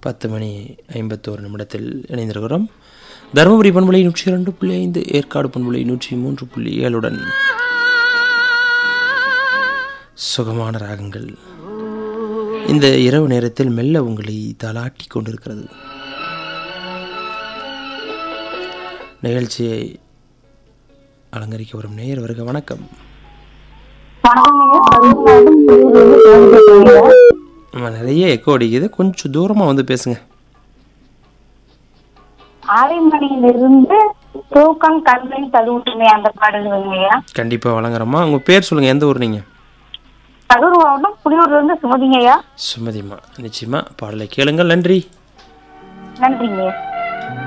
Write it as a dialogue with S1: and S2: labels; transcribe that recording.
S1: பத்து மணி ஐம்பத்தோரு நிமிடத்தில் இணைந்திருக்கிறோம் தருமபுரி பண்புலை நூற்றி இரண்டு புள்ளி ஐந்து ஏற்காடு பண்புலை நூற்றி மூன்று புள்ளி ஏழுடன் சுகமான ராகங்கள் இந்த இரவு நேரத்தில் மெல்ல உங்களை தலாட்டி கொண்டிருக்கிறது நிகழ்ச்சியை அலங்கரிக்க வரும் நேயர் வருக வணக்கம் ஆமா, நிறைய எக்கோ அடிக்குது கொஞ்சம் தூரமாக வந்து பேசுங்க
S2: ஆரைமணியிலிருந்து தூக்கம் கண்ணின் தழுவுட்டுமே அந்த பாடல் வந்துங்கய்யா
S1: கண்டிப்பாக வழங்குறோமா உங்கள் பேர் சொல்லுங்கள் எந்த ஊர் நீங்கள்
S2: கரூர் மாவட்டம் புலியூர்ல இருந்து சுமதிங்கய்யா
S1: சுமதிமா நிச்சயமாக பாடலை கேளுங்கள் நன்றி
S2: நன்றிங்கய்யா